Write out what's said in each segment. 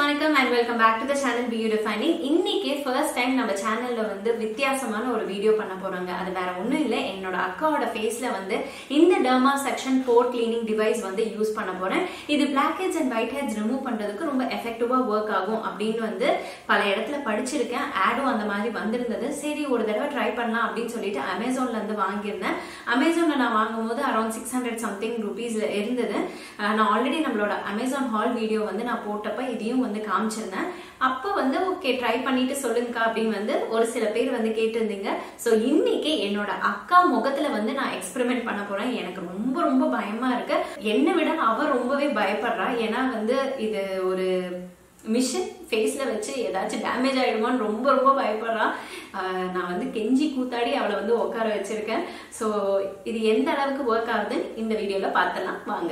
வணக்கம் and welcome back to the channel beautifying இன்னைக்கு first time நம்ம சேனல்ல வந்து வித்தியாசமான ஒரு வீடியோ பண்ண போறாங்க அது வேற ஒண்ணும் இல்லை என்னோட அக்காவோட ஃபேஸ்ல வந்து இந்த derma suction pore cleaning device வந்து யூஸ் பண்ண போறேன் இது blackheads and whiteheads remove பண்றதுக்கு ரொம்ப எஃபெக்டிவா ஒர்க் ஆகும் அப்படின்னு வந்து பல இடத்துல படிச்சிருக்கேன் ஆடும் அந்த மாதிரி வந்திருந்தது சரி ஒரு தடவை ட்ரை பண்ணலாம் அப்படின்னு சொல்லிட்டு அமேசான்ல இருந்து வாங்கியிருந்தேன் அமேசான்ல நான் வாங்கும்போது அரௌண்ட் சிக்ஸ் ஹண்ட்ரட் சம்திங் ருபீஸ்ல இருந்தது அஹ் நான் ஆல்ரெடி நம்மளோட அமேசான் ஹால் வீடியோ வந்து நான் போட்டப்ப இதையும் வந்து காமிச்சிருந்தேன் அப்போ வந்து ஓகே ட்ரை பண்ணிட்டு சொல்லுங்கக்கா அப்படின்னு வந்து ஒரு சில பேர் வந்து கேட்டிருந்தீங்க ஸோ இன்னைக்கு என்னோட அக்கா முகத்துல வந்து நான் எக்ஸ்பெரிமெண்ட் பண்ண போறேன் எனக்கு ரொம்ப ரொம்ப பயமா இருக்கு என்னை விட அவ ரொம்பவே பயப்படுறா ஏன்னா வந்து இது ஒரு மிஷின் ஃபேஸ்ல வச்சு ஏதாச்சும் டேமேஜ் ஆயிடுமான்னு ரொம்ப ரொம்ப பயப்படுறா ஆஹ் நான் வந்து கெஞ்சி கூத்தாடி அவளை வந்து உட்கார வச்சிருக்கேன் ஸோ இது எந்த அளவுக்கு ஒர்க் ஆகுதுன்னு இந்த வீடியோல பார்த்தலாம் வாங்க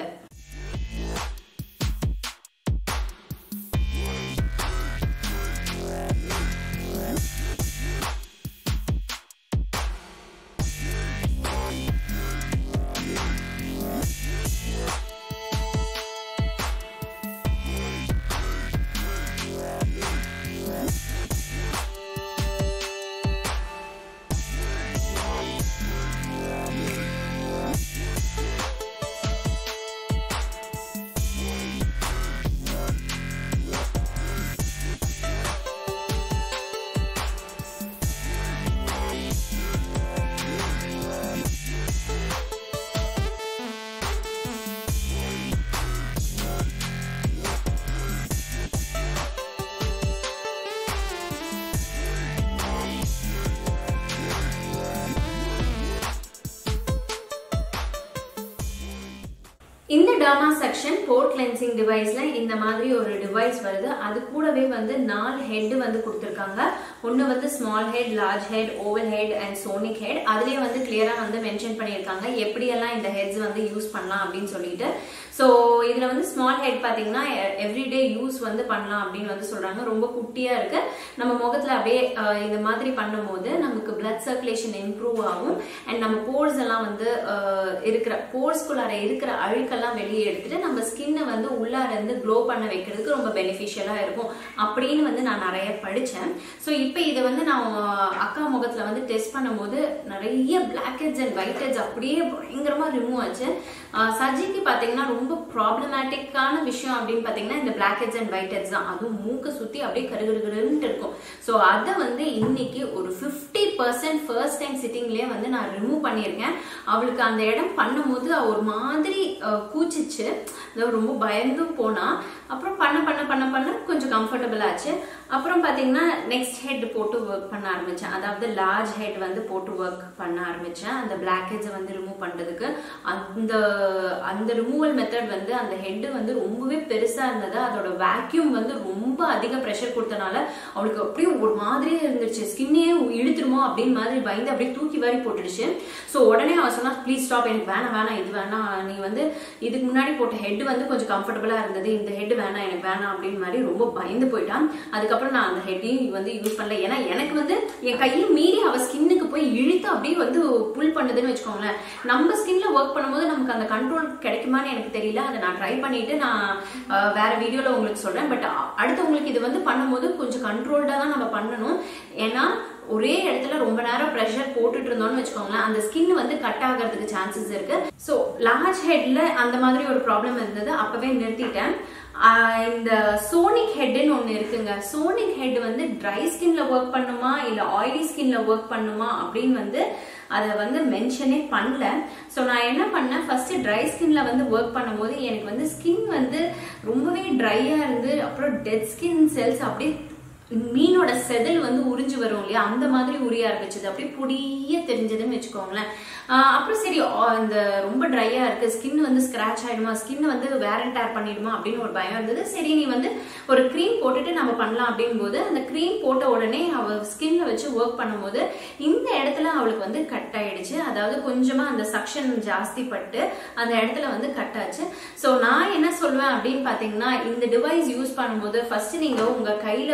இந்த டர்மா செக்ஷன் போர்ட் கிளென்சிங் டிவைஸ்ல இந்த மாதிரி ஒரு டிவைஸ் வருது அது கூடவே வந்து நாலு ஹெட் வந்து கொடுத்துருக்காங்க ஒன்று வந்து small head large head oval head and sonic head அதுலேயே வந்து கிளியரா வந்து மென்ஷன் பண்ணியிருக்காங்க எப்படியெல்லாம் இந்த ஹெட்ஸ் வந்து யூஸ் பண்ணலாம் அப்படின்னு சொல்லிட்டு ஸோ இதில் வந்து ஸ்மால் ஹெட் பார்த்தீங்கன்னா எவ்ரிடே யூஸ் வந்து பண்ணலாம் அப்படின்னு வந்து சொல்றாங்க ரொம்ப குட்டியா இருக்கு நம்ம முகத்துல அப்படியே அஹ், இந்த மாதிரி பண்ணும்போது நமக்கு பிளட் சர்க்குலேஷன் இம்ப்ரூவ் ஆகும் அண்ட் நம்ம போர்ஸ் எல்லாம் வந்து அஹ், இருக்கிற போர்ஸ்குள்ளார இருக்கிற அழுக்கெல்லாம் வெளியே எடுத்துட்டு நம்ம ஸ்கின்னை வந்து உள்ளார இருந்து க்ளோ பண்ண வைக்கிறதுக்கு ரொம்ப பெனிஃபிஷியலா இருக்கும் அப்படின்னு வந்து நான் நிறைய படிச்சேன் ஸோ இப்போ இதை வந்து நான் அக்கா முகத்துல வந்து டெஸ்ட் பண்ணும்போது நிறைய blackheads and whiteheads அப்படியே பயங்கரமா ரிமூவ் ஆச்சு ஆஹ் சஜிக்கு பாத்தீங்கன்னா ரொம்ப ப்ராப்ளமேட்டிக்கான விஷயம் அப்படின்னு பாத்தீங்கன்னா இந்த blackheads and whiteheads தான் அதுவும் மூக்க சுத்தி அப்படியே கருகருகருன்ட்டு இருக்கும் ஸோ அதை வந்து இன்னைக்கு ஒரு ஃபிஃப்டி பர்சன்ட் ஃபர்ஸ்ட் டைம் சிட்டிங்லயே வந்து நான் ரிமூவ் பண்ணியிருக்கேன் அவளுக்கு அந்த இடம் பண்ணும்போது அவ ஒரு மாதிரி ஆஹ் கூச்சிச்சு அதாவது ரொம்ப பயந்தும் போனா அப்புறம் பண்ண பண்ண பண்ண பண்ண கொஞ்சம் கம்ஃபர்டபுள் ஆச்சு அப்புறம் பாத்தீங்கன்னா நெக்ஸ்ட் ஹெட் போட்டு ஒர்க் பண்ண ஆரம்பிச்சேன் அதாவது லார்ஜ் ஹெட் வந்து போட்டு ஒர்க் பண்ண ஆரம்பிச்சேன் அந்த பிளாக் ஹெட்ஸை வந்து ரிமூவ் பண்றதுக்கு அந்த அந்த ரிமூவல் மெத்தட் வந்து அந்த ஹெட் வந்து ரொம்பவே பெருசா இருந்தது அதோட வேக்யூம் வந்து ரொம்ப அதிக ப்ரெஷர் கொடுத்தனால அவளுக்கு அப்படியே ஒரு மாதிரியே இருந்துச்சு ஸ்கின்னே இழுத்துருமோ அப்படின்னு மாதிரி பயந்து அப்படியே தூக்கி வாரி போட்டுடுச்சு ஸோ உடனே அவ சொன்னா ப்ளீஸ் ஸ்டாப் எனக்கு வேணாம் வேணாம் இது வேணாம் நீ வந்து இதுக்கு முன்னாடி போட்ட ஹெட் வந்து கொஞ்சம் கம்ஃபர்டபுளா இருந்தது இந்த ஹெட் வேணாம் எனக்கு வேணாம் அப்படின்னு மாதிரி ரொம்ப பயந்து போயிட்டான் அதுக்கப்புறம் நான் அந்த ஹெட்டையும் வந்து யூஸ் பண்ணல ஏன்னா எனக்கு வந்து என் கையில மீறி அவ ஸ்கின்னுக்கு போய் இழுத்து அப்படியே வந்து புல் பண்ணுதுன்னு வச்சுக்கோங்களேன் நம்ம ஸ்கின்ல ஒர்க் பண்ணும்போது நமக்கு அந்த கண்ட்ரோல் கிடைக்குமான்னு எனக்கு தெரியல அதை நான் ட்ரை பண்ணிட்டு நான் அஹ், வேற வீடியோல உங்களுக்கு சொல்றேன் பட் அடுத்தவங்களுக்கு இது வந்து பண்ணும்போது கொஞ்சம் கண்ட்ரோல்டா தான் நம்ம பண்ணணும் ஏன்னா ஒரே இடத்துல ரொம்ப நேரம் ப்ரெஷர் போட்டுட்டு இருந்தோம்னு வச்சுக்கோங்களேன் அந்த ஸ்கின் வந்து கட் ஆகிறதுக்கு சான்சஸ் இருக்கு ஸோ லார்ஜ் ஹெட்ல அந்த மாதிரி ஒரு ப்ராப்ளம் இருந்தது அப்பவே நிறுத்திட்டேன் ஆஹ் இந்த சோனிக் ஹெட்னு ஒன்று இருக்குங்க சோனிக் ஹெட் வந்து ட்ரை ஸ்கின்ல ஒர்க் பண்ணுமா இல்லை ஆயிலி ஸ்கின்ல ஒர்க் பண்ணுமா அப்படின்னு வந்து அதை வந்து மென்ஷனே பண்ணல ஸோ நான் என்ன பண்ணேன் ஃபர்ஸ்ட் ட்ரை ஸ்கின்ல வந்து ஒர்க் பண்ணும்போது எனக்கு வந்து ஸ்கின் வந்து ரொம்பவே ட்ரையா இருந்து அப்புறம் டெட் ஸ்கின் செல்ஸ் அப்படியே மீனோட செதில் வந்து உறிஞ்சு வரும் இல்லையா அந்த மாதிரி உரிய ஆரம்பிச்சது அப்படியே பொடிய தெரிஞ்சதுன்னு வச்சுக்கோங்களேன் ஆஹ் அப்புறம் சரி ஆ, இந்த ரொம்ப ட்ரையா இருக்கு ஸ்கின் வந்து ஸ்கிராச் ஆயிடுமா ஸ்கின் வந்து வேரண்ட் டேர் பண்ணிடுமா அப்படின்னு ஒரு பயம் இருந்தது சரி நீ வந்து ஒரு க்ரீம் போட்டுட்டு நம்ம பண்ணலாம் அப்படின் போது அந்த க்ரீம் போட்ட உடனே அவ ஸ்கின்ல வச்சு ஒர்க் பண்ணும்போது இந்த இடத்துல அவளுக்கு வந்து கட் ஆயிடுச்சு அதாவது கொஞ்சமா அந்த சக்ஷன் ஜாஸ்தி பட்டு அந்த இடத்துல வந்து கட் ஆச்சு ஸோ நான் என்ன சொல்லுவேன் அப்படின்னு பாத்தீங்கன்னா இந்த டிவைஸ் யூஸ் பண்ணும்போது ஃபர்ஸ்ட் நீங்க உங்க கையில வந்து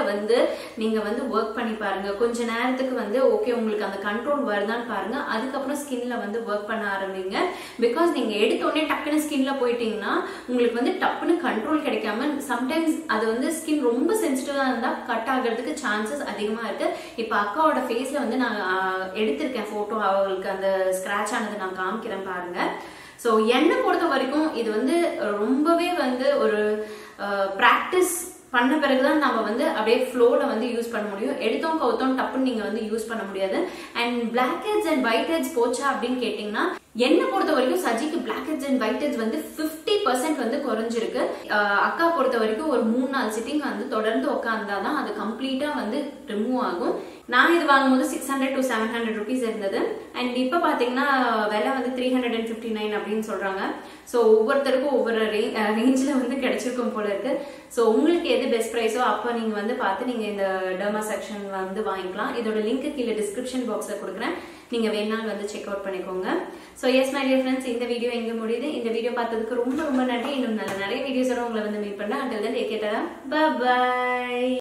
நீங்க வந்து ஒர்க் பண்ணி பாருங்க கொஞ்ச நேரத்துக்கு வந்து ஓகே உங்களுக்கு அந்த கண்ட்ரோல் வருதான்னு பாருங்க அதுக்கப்புறம் ஸ்கின்ல வந்து ஒர்க் பண்ண ஆரம்பிங்க பிகாஸ் நீங்க எடுத்த உடனே டக்குன்னு ஸ்கின்ல போயிட்டீங்கன்னா உங்களுக்கு வந்து டப்புன்னு கண்ட்ரோல் கிடைக்காம சம்டைம்ஸ் அது வந்து ஸ்கின் ரொம்ப சென்சிட்டிவா இருந்தா கட் ஆகிறதுக்கு சான்சஸ் அதிகமா இருக்கு இப்ப அக்காவோட ஃபேஸ்ல வந்து நான் ஆஹ், எடுத்திருக்கேன் போட்டோ அவங்களுக்கு அந்த ஸ்கிராச் ஆனது நான் காமிக்கிறேன் பாருங்க ஸோ என்னை பொறுத்த வரைக்கும் இது வந்து ரொம்பவே வந்து ஒரு ப்ராக்டிஸ் பண்ண பிறகுதான் நம்ம வந்து அப்படியே ஃப்ளோல வந்து யூஸ் பண்ண முடியும் எடுத்தோம் கவுத்தோம் டப்புன்னு நீங்க வந்து யூஸ் பண்ண முடியாது and blackheads and whiteheads போச்சா அப்படின்னு கேட்டீங்கன்னா என்னை பொறுத்த வரைக்கும் சஜிக்கு blackheads and whiteheads வந்து 50% பர்சன்ட் வந்து குறைஞ்சிருக்கு அஹ் அக்கா பொறுத்த வரைக்கும் ஒரு மூணு நாலு சிட்டிங் வந்து தொடர்ந்து உட்காந்தாதான் அது கம்ப்ளீட்டா வந்து ரிமூவ் ஆகும் நான் இது வாங்கும்போது six hundred to seven hundred rupees இருந்தது அண்ட் இப்போ பார்த்தீங்கன்னா விலை வந்து three hundred and fifty nine அப்படின்னு சொல்றாங்க ஸோ ஒவ்வொருத்தருக்கும் ஒவ்வொரு ரேஞ்சில் வந்து கிடைச்சிருக்கும் போல இருக்கு ஸோ உங்களுக்கு எது பெஸ்ட் ப்ரைஸோ அப்போ நீங்க வந்து பார்த்து நீங்க இந்த டர்மா செக்ஷன் வந்து வாங்கிக்கலாம் இதோட லிங்க் கீழே டிஸ்கிரிப்ஷன் பாக்ஸில் கொடுக்குறேன் நீங்க வேணாலும் வந்து செக் அவுட் பண்ணிக்கோங்க so yes my dear friends இந்த வீடியோ எங்க முடியுது இந்த வீடியோ பார்த்ததுக்கு ரொம்ப ரொம்ப நன்றி இன்னும் நல்ல நிறைய வீடியோஸோட உங்களை வந்து மீட் பண்ணேன் அண்டில் தென் டேக் கேட்டரா பாய்